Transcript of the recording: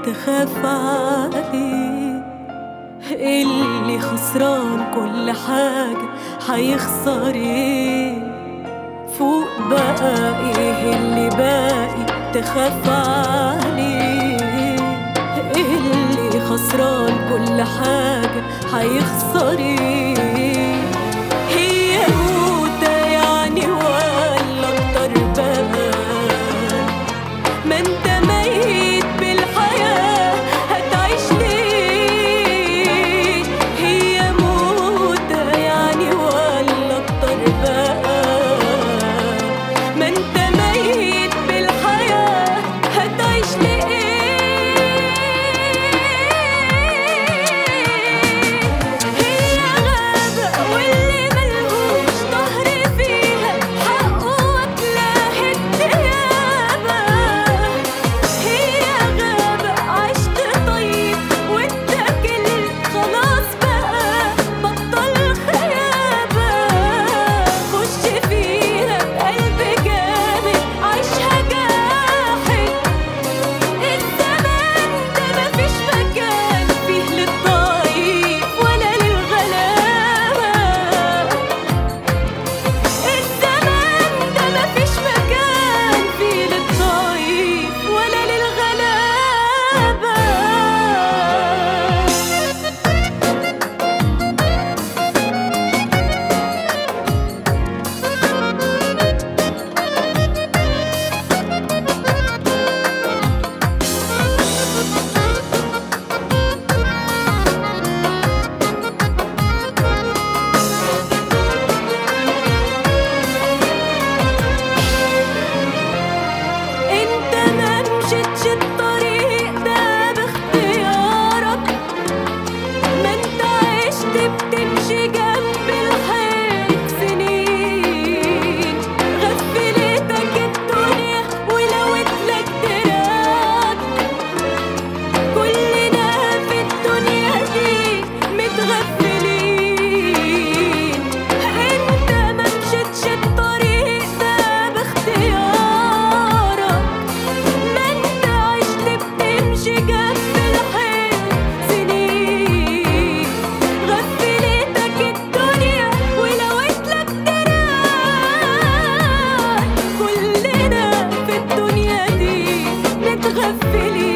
تخاف عليه اللي خسران كل حاجة هيخسر ايه فوق بقى ايه اللي باقي تخاف عليه اللي خسران كل حاجة هيخسر ايه هي موتة يعني ولا اكتر بقى ما انت ميت بالحياة هتعيش ليه هي موتة يعني ولا اكتر بقى ما انت ميت بالحياة هتعيش ليه هي غابة واللي ملهوش ظهر فيها حقه واكلاه الديابة هي غابة عشت طيب واتاكلت خلاص بقى بطل خيابة خش فيها بقلب جامد عيشها جاحد الزمان ده مفيش مكان فيه للضعيف ولا للغلابة الزمان ده مفيش مكان فيه للضعيف ولا للغلابة انت ما مشيتش الطريق ده باختيارك ما انت عشت بتمشي جنب الحيط سنين غفلتك الدنيا ولوت لك دراك كلنا في الدنيا دي متغفلين انت ما مشيتش الطريق ده باختيارك ما انت عشت بتمشي جنب الحيط سنين غفلتك الدنيا ولوت لك دراك كلنا في الدنيا دي متغفلين